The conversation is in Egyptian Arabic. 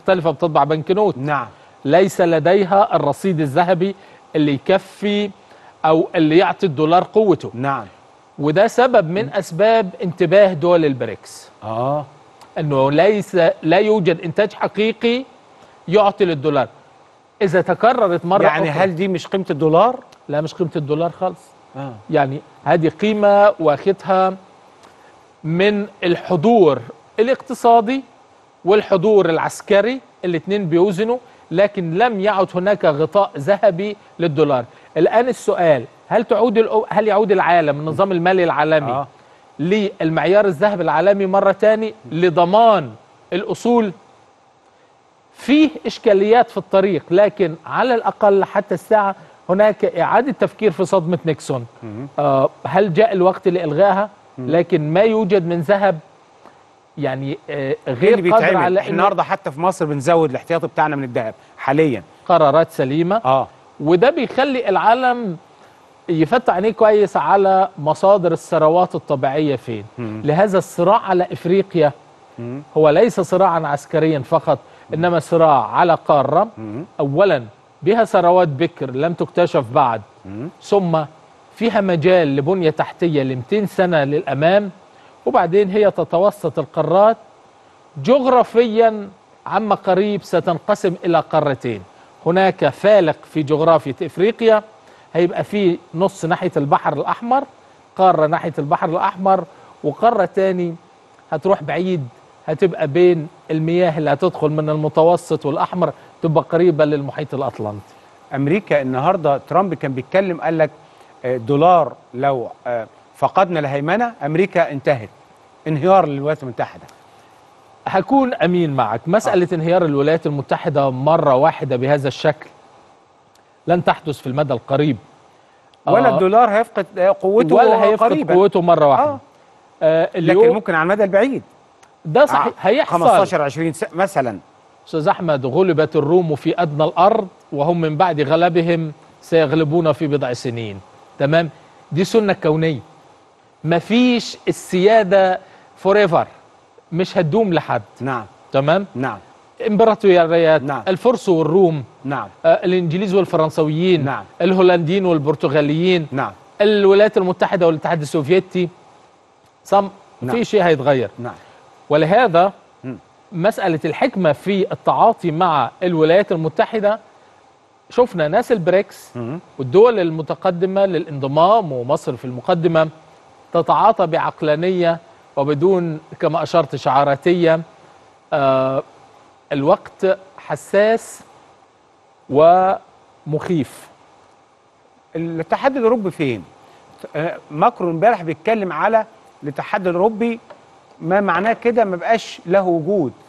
مختلفة بتطبع بنكنوت نعم ليس لديها الرصيد الذهبي اللي يكفي أو اللي يعطي الدولار قوته نعم وده سبب من أسباب انتباه دول البريكس اه أنه ليس لا يوجد إنتاج حقيقي يعطي للدولار إذا تكررت مرة يعني أخرى هل دي مش قيمه الدولار لا مش قيمة الدولار خالص اه يعني هذه قيمة واخدها من الحضور الاقتصادي والحضور العسكري الاثنين بيوزنوا لكن لم يعد هناك غطاء ذهبي للدولار الآن السؤال هل تعود الأو- هل يعود العالم النظام المالي العالمي اه للمعيار الذهبي العالمي مرة تاني لضمان الأصول فيه إشكاليات في الطريق لكن على الأقل حتى الساعة هناك إعادة تفكير في صدمة نيكسون آه هل جاء الوقت لإلغائها لكن ما يوجد من ذهب يعني آه ايه غير اللي قادر بيتعمل على احنا إنه النهارده حتى في مصر بنزود الاحتياطي بتاعنا من الذهب حاليا قرارات سليمة اه وده بيخلي العالم يفتح عينيه كويس على مصادر الثروات الطبيعية فين مم. لهذا الصراع على إفريقيا مم. هو ليس صراعا عسكريا فقط إنما صراع على قارة مم. أولا بها ثروات بكر لم تكتشف بعد مم. ثم فيها مجال لبنية تحتية ل 200 سنة للأمام وبعدين هي تتوسط القارات جغرافيا عما قريب ستنقسم إلى قارتين هناك فالق في جغرافية إفريقيا هيبقى في نص ناحية البحر الأحمر قارة ناحية البحر الأحمر وقارة تاني هتروح بعيد هتبقى بين المياه اللي هتدخل من المتوسط والأحمر تبقى قريبة للمحيط الأطلنطي امريكا النهارده ترامب كان بيتكلم قال لك آه، دولار لو آه، فقدنا الهيمنه امريكا انتهت انهيار للولايات المتحده هكون امين معك مساله انهيار الولايات المتحده مره واحده بهذا الشكل لن تحدث في المدى القريب ولا آه، الدولار هيفقد آه، قوته ولا هيفقد قريبا قوته مره واحده آه. آه لكن اليوم ممكن على المدى البعيد ده صحيح آه، هيحصل 15 20 س- مثلا استاذ احمد غلبت الروم في ادنى الارض وهم من بعد غلبهم سيغلبون في بضع سنين تمام دي سنه كونيه مفيش السياده فور مش هتدوم لحد نعم تمام نعم امبراطوريات نعم. الفرس والروم نعم آه، الانجليز والفرنسويين نعم. الهولنديين والبرتغاليين نعم الولايات المتحده والاتحاد السوفيتي صم نعم. في شيء هيتغير نعم ولهذا مم. مساله الحكمه في التعاطي مع الولايات المتحده شفنا ناس البريكس مم. والدول المتقدمه للانضمام ومصر في المقدمه تتعاطى بعقلانيه وبدون كما اشرت شعاراتيه آه الوقت حساس ومخيف الاتحاد الاوروبي فين؟ آه، ماكرون امبارح بيتكلم على الاتحاد الاوروبي ما معناه كده ما بقاش له وجود